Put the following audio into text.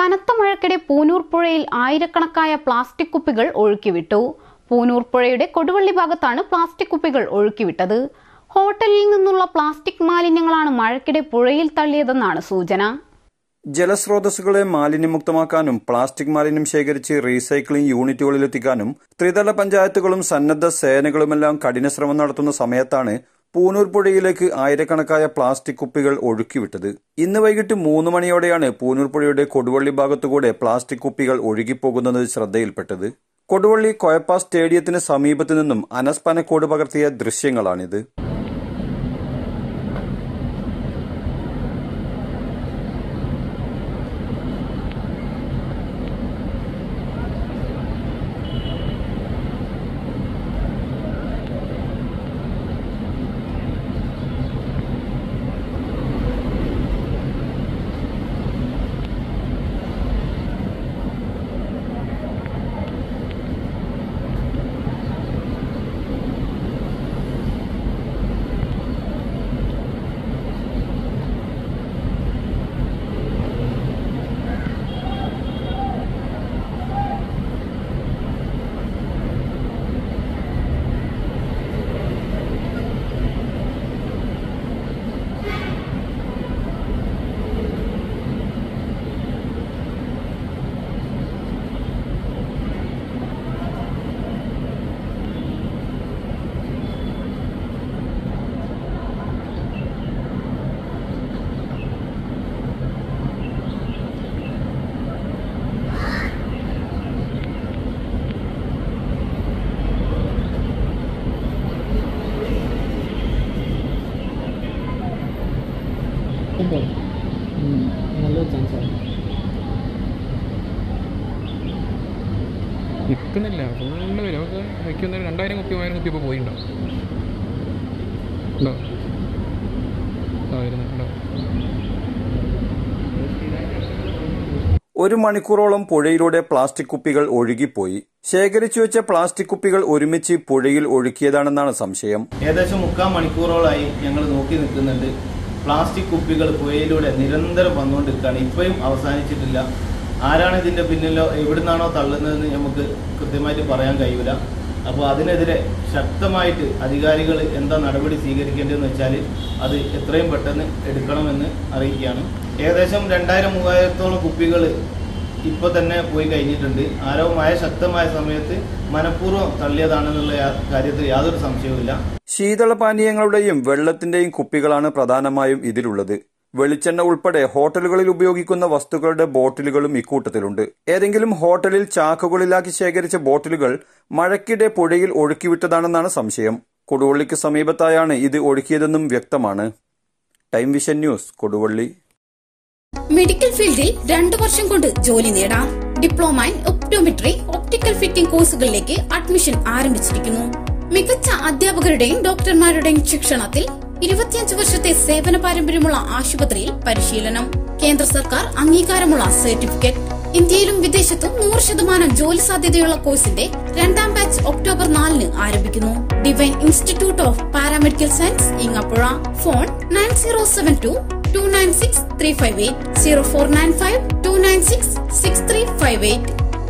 കനത്ത മഴയ്ക്കിടെ പൂനൂർ പുഴയിൽ ആയിരക്കണക്കായ പ്ലാസ്റ്റിക് കുപ്പികൾ ഒഴുക്കിവിട്ടു പൂനൂർ പുഴയുടെ കൊടുവള്ളി ഭാഗത്താണ് പ്ലാസ്റ്റിക് കുപ്പികൾ ഒഴുക്കിവിട്ടത് ഹോട്ടലിൽ നിന്നുള്ള പ്ലാസ്റ്റിക് മാലിന്യങ്ങളാണ് മഴയ്ക്കിടെ പുഴയിൽ തള്ളിയതെന്നാണ് സൂചന ജലസ്രോതസ്സുകളെ മാലിന്യമുക്തമാക്കാനും പ്ലാസ്റ്റിക് മാലിന്യം ശേഖരിച്ച് റീസൈക്ലിംഗ് യൂണിറ്റുകളിലെത്തിക്കാനും ത്രിതല പഞ്ചായത്തുകളും സന്നദ്ധ സേനകളുമെല്ലാം കഠിനശ്രമം നടത്തുന്ന സമയത്താണ് പൂനൂർ പുഴയിലേക്ക് ആയിരക്കണക്കായ പ്ലാസ്റ്റിക് കുപ്പികൾ ഒഴുക്കിവിട്ടത് ഇന്ന് വൈകിട്ട് മൂന്ന് മണിയോടെയാണ് പൂനൂർ പുഴയുടെ കൊടുവള്ളി ഭാഗത്തുകൂടെ പ്ലാസ്റ്റിക് കുപ്പികൾ ഒഴുകിപ്പോകുന്നത് ശ്രദ്ധയിൽപ്പെട്ടത് കൊടുവള്ളി കൊയപ്പ സ്റ്റേഡിയത്തിന് സമീപത്തു നിന്നും അനസ് പനക്കോട് പകർത്തിയ ദൃശ്യങ്ങളാണിത് ഉണ്ട് ഉം, നല്ലൊരു ചാൻസാണ് നിൽക്കുന്നില്ല ഫുള്ള് വരും നമുക്ക് വയ്ക്കുന്ന രണ്ടായിരം കുപ്പി മൂവായിരം കുപ്പി ഇപ്പോൾ പോയിണ്ടാവും ഉണ്ടോ ആ വരുന്നത് ഉണ്ടോ ഒരു മണിക്കൂറോളം പുഴയിലൂടെ പ്ലാസ്റ്റിക് കുപ്പികൾ ഒഴുകിപ്പോയി ശേഖരിച്ചു വെച്ച പ്ലാസ്റ്റിക് കുപ്പികൾ ഒരുമിച്ച് പുഴയിൽ ഒഴുക്കിയതാണെന്നാണ് സംശയം ഏകദേശം മുക്കാൽ മണിക്കൂറോളായി ഞങ്ങൾ നോക്കി നിൽക്കുന്നുണ്ട് പ്ലാസ്റ്റിക് കുപ്പികൾ പുഴയിലൂടെ നിരന്തരം വന്നുകൊണ്ടിരിക്കുകയാണ് ഇപ്പോഴും അവസാനിച്ചിട്ടില്ല ആരാണ് ഇതിൻ്റെ പിന്നിലോ എവിടുന്നാണോ തള്ളുന്നതെന്ന് നമുക്ക് കൃത്യമായിട്ട് പറയാൻ കഴിയൂല അപ്പോൾ അതിനെതിരെ ശക്തമായിട്ട് അധികാരികൾ എന്താ നടപടി സ്വീകരിക്കേണ്ടതെന്ന് വെച്ചാൽ അത് എത്രയും പെട്ടെന്ന് എടുക്കണമെന്ന് അറിയിക്കുകയാണ് ഏകദേശം രണ്ടായിരം മൂവായിരത്തോളം കുപ്പികൾ ഇപ്പോൾ തന്നെ പോയി കഴിഞ്ഞിട്ടുണ്ട് ആരോ മഴ ശക്തമായ സമയത്ത് മനഃപൂർവ്വം തള്ളിയതാണെന്നുള്ള യാ- കാര്യത്തിൽ യാതൊരു സംശയവുമില്ല ശീതളപാനീയങ്ങളുടെയും വെള്ളത്തിന്റെയും കുപ്പികളാണ് പ്രധാനമായും ഇതിലുള്ളത് വെളിച്ചെണ്ണ ഉൾപ്പെടെ ഹോട്ടലുകളിൽ ഉപയോഗിക്കുന്ന വസ്തുക്കളുടെ ബോട്ടിലുകളും ഇക്കൂട്ടത്തിലുണ്ട് ഏതെങ്കിലും ഹോട്ടലിൽ ചാക്കുകളിലാക്കി ശേഖരിച്ച ബോട്ടിലുകൾ മഴയ്ക്കിടെ പുഴയിൽ ഒഴുക്കിവിട്ടതാണെന്നാണ് സംശയം കൊടുവള്ളിക്ക് സമീപത്തായാണ് ഇത് ഒഴുക്കിയതെന്നും വ്യക്തമാണ് time vision news Koduvally medical ഫീൽഡിൽ രണ്ടു വർഷം കൊണ്ട് ജോലി നേടാം diploma in optometry optical fitting കോഴ്സുകളിലേക്ക് അഡ്മിഷൻ ആരംഭിച്ചിരിക്കുന്നു മികച്ച അധ്യാപകരുടെയും ഡോക്ടർമാരുടെയും ശിക്ഷണത്തിൽ ഇരുപത്തിയഞ്ച് വർഷത്തെ സേവന പാരമ്പര്യമുള്ള ആശുപത്രിയിൽ പരിശീലനം കേന്ദ്ര സർക്കാർ അംഗീകാരമുള്ള സർട്ടിഫിക്കറ്റ് ഇന്ത്യയിലും വിദേശത്തും നൂറ് ശതമാനം ജോലി സാധ്യതയുള്ള കോഴ്സിന്റെ രണ്ടാം ബാച്ച് ഒക്ടോബർ നാലിന് ആരംഭിക്കുന്നു divine institute of paramedical science Engapuzha phone nine zero seven two two nine six three five eight zero four nine five two nine six six three five eight